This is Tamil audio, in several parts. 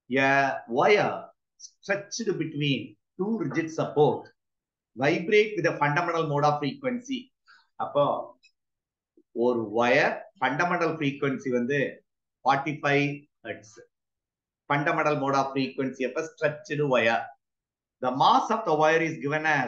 a wire stretched between two rigid support vibrate with a fundamental mode of frequency அப்போ ஒரு வயர் ஃபண்டமெண்டல் frequency வந்து 45 hertz fundamental mode of frequency அப்ப stretched wire the mass of the wire is given as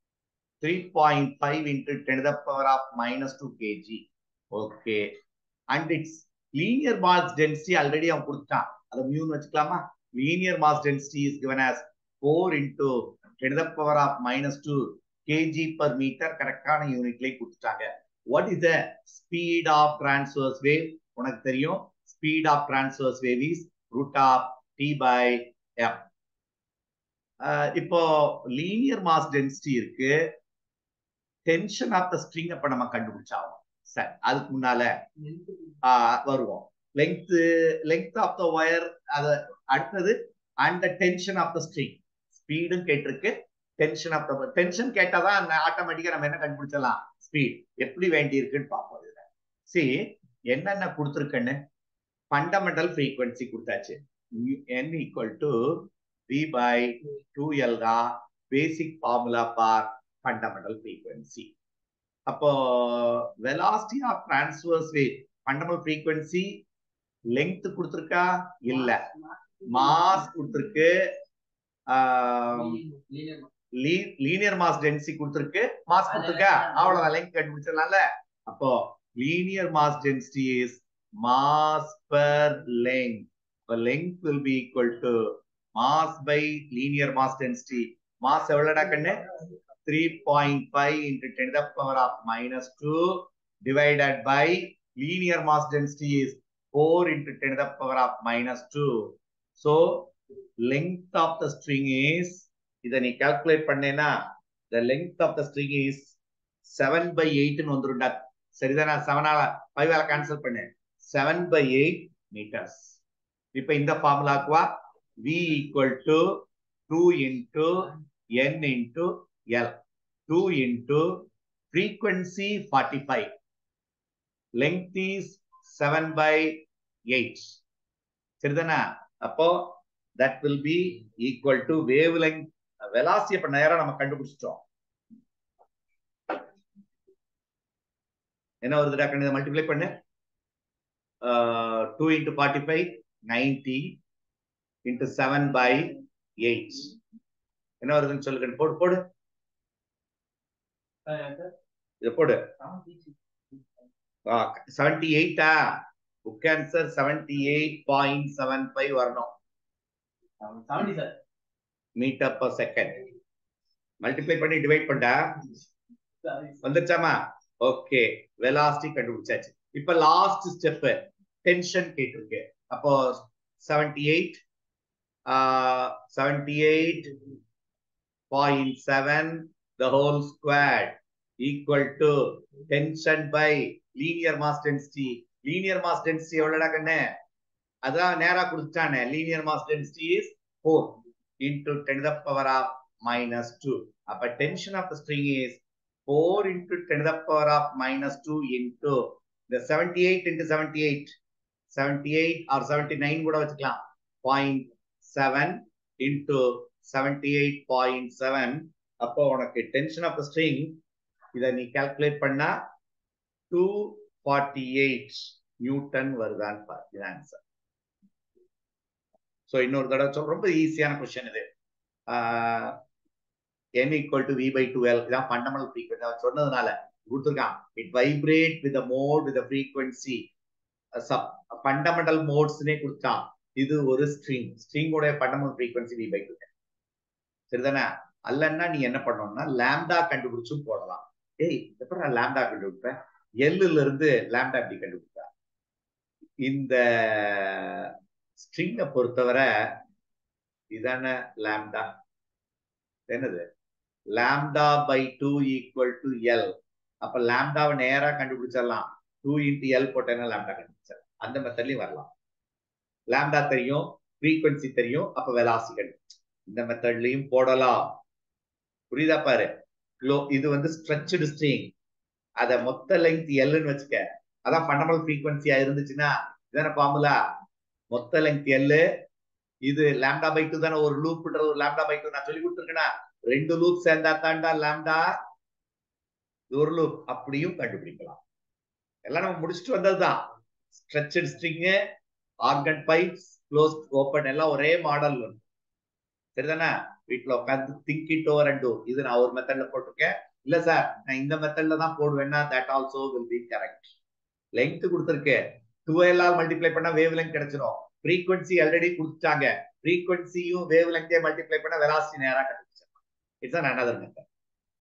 3.5 into 10 to the power of minus 2 kg okay and its linear mass density already அவன் கொடுத்தான் அதை மியூன்னு வச்சுக்கலாமா linear mass density is given as 4 into 10 to the power of minus 2 kg per meter கரெக்டான யூனிட்ல கொடுத்துட்டாங்க what is the speed of transverse wave உனக்கு தெரியும் speed of transverse wave is root of t by m ah இப்போ லீனியர் மாஸ் டென்சிட்டி இருக்கு டென்ஷன் ஆஃப் த ஸ்ட்ரிங் அப்ப நம்ம கண்டுபிடிச்சாகும் சரி அதுக்கு முன்னால ஆஹ் வருவோம் length length of the wire அது அடுத்தது and the tension of the string ஸ்பீடும் கேட்டிருக்கு டென்ஷன் ஆஃப் த டென்ஷன் கேட்டாதான் ஆட்டோமேட்டிக்கா நம்ம என்ன கண்டுபிடிச்சலாம் ஸ்பீட் எப்படி வேண்டி இருக்குன்னு பார்ப்போம் இதுல சி என்னென்ன கொடுத்துருக்குன்னு ஃபண்டமெண்டல் ஃப்ரீக்வன்சி கொடுத்தாச்சு n equal to v by 2l தான் basic formula for fundamental frequency அப்போ velocity of transverse wave fundamental frequency length கொடுத்துருக்கா இல்ல மாஸ் கொடுத்துருக்கு லீனியர் மாஸ் டென்சிட்டி கொடுத்துருக்கு மாஸ் கொடுத்துருக்கா அவ்வளவுதான் லெங்த் கண்டுபிடிச்சிடலாம்ல அப்போ linear mass density is mass per length இப்போ length will be equal to mass by linear mass density mass எவ்வளோடா கண்ணு three point five into ten the power of minus two divided by linear mass density is four into ten the power of minus two so length of the string is இதை நீ கால்குலேட் பண்ணேன்னா the length of the string is seven by எயிட்னு வந்துருண்டா சரிதானா செவனால ஃபைவ் கேன்சல் பண்ணு செவன் பை எயிட் மீட்டர்ஸ் இப்ப இந்த ஃபார்முலாக்குவா v equal to 2 into n into l 2 into frequency 45 length is 7 by 8 சரிதானா அப்போ that will be equal to wavelength velocity அப்ப நேரா நம்ம கண்டுபிடிச்சிட்டோம் என்ன வருதுடா கண்டு இதை மல்டிப்ளை பண்ணு two into forty five ninety into seven by eight என்ன வருதுன்னு சொல்லுங்க போடு போடு இதை போடு செவன்டி எயிட்டா book answer seventy eight point seven five வரணும் மீட்டர் பர் செகண்ட் மல்டிப்ளை பண்ணி டிவைட் பண்ணா வந்துருச்சாமா ஓகே வெலாசிட்டி கண்டுபிடிச்சாச்சு இப்ப லாஸ்ட் ஸ்டெப் டென்ஷன் கேட்டிருக்கு அப்போ seventy eight seventy eight point seven the whole square equal to tension by linear mass density linear mass density எவ்வளோடா கண்ணு அதான் நேரா கொடுத்துட்டானே linear mass density is four into ten the power of minus two அப்ப tension of the string is 4 into 10 to the power of minus 2 into the 78 into 78 78 or 79 கூட வச்சுக்கலாம் 0.7 into 78.7 அப்போ உனக்கு டென்ஷன் ஆஃப் த ஸ்ட்ரிங் இதை நீ கால்குலேட் பண்ணா 248 நியூட்டன் வருதான்னு பாரு இது ஆன்சர் ஸோ இன்னொரு தடவை சொல்ற ரொம்ப ஈஸியான கொஸ்டின் இது n equal to v by 2l இதான் ஃபண்டமெண்டல் ஃப்ரீக்வன்சி அவன் சொன்னதுனால கொடுத்துருக்கான் it vibrate with mode with frequency fundamental மோட்ஸ்னே கொடுத்தான் இது ஒரு ஸ்ட்ரிங் ஸ்ட்ரிங்கோட fundamental frequency v by two சரிதானே அல்லன்னா நீ என்ன பண்ணணும்னா லேம்டா கண்டுபிடிச்சும் போடலாம் ஏய் எப்படி நான் லேம்டா கண்டுபிடிப்பேன் எல்லுல இருந்து லேம்டா எப்படி கண்டுபிடிப்பேன் இந்த ஸ்ட்ரிங்கை பொறுத்தவரை இதான லேம்டா என்னது lambda by two equal to L அப்ப லாம்டாவை நேரா கண்டுபிடிச்சிடலாம் டூ இன்ட்டு எல் போட்டேன்னா லாம்டா கண்டுபிடிச்சிடலாம் அந்த மெத்தட்லயும் வரலாம் லாம்டா தெரியும் ஃப்ரீக்வன்சி தெரியும் அப்ப வெலாசி கண்டுபிடிச்சு இந்த மெத்தட்லயும் போடலாம் புரியுதா பாரு இது வந்து ஸ்ட்ரெச்சு ஸ்ட்ரிங் அத மொத்த லெங்க் எல்லுன்னு வச்சுக்க அதான் ஃபண்டமெண்டல் ஃப்ரீக்வன்சியா இருந்துச்சுன்னா இதான ஃபார்முலா மொத்த லெங்க் எல்லு இது லாம்டா பை டூ தானே ஒரு லூப்ன்ற ஒரு லாம்டா பை டூ நான் சொல்லி கொடுத்துருக்கேனா ரெண்டு லூப் சேர்ந்தா தாண்டா லாம்டா இது ஒரு லூப் அப்படியும் கண்டுபிடிக்கலாம் எல்லாம் நம்ம முடிச்சுட்டு வந்ததுதான் stretched string organ pipes close open எல்லாம் ஒரே மாடல் சரிதானே வீட்டுல உட்காந்து think it over and do இது நான் ஒரு மெத்தட்ல போட்டிருக்கேன் இல்ல சார் நான் இந்த மெத்தட்ல தான் போடுவேன்னா that also will be correct length கொடுத்துருக்கேன் டுவெல் மல்டிப்ளை பண்ணா வேவ் லெங்க் கிடைச்சிரும் ஃப்ரீக்வன்சி ஆல்ரெடி கொடுத்துட்டாங்க ஃப்ரீக்வன்சியும் வேவ் லெங்கே மல்டிப்ளை பண்ணா வெலாசிட்டி நேரா கண்டுபிடிச்சிடலாம் இட்ஸ் அன் அனதர் மெத்தட்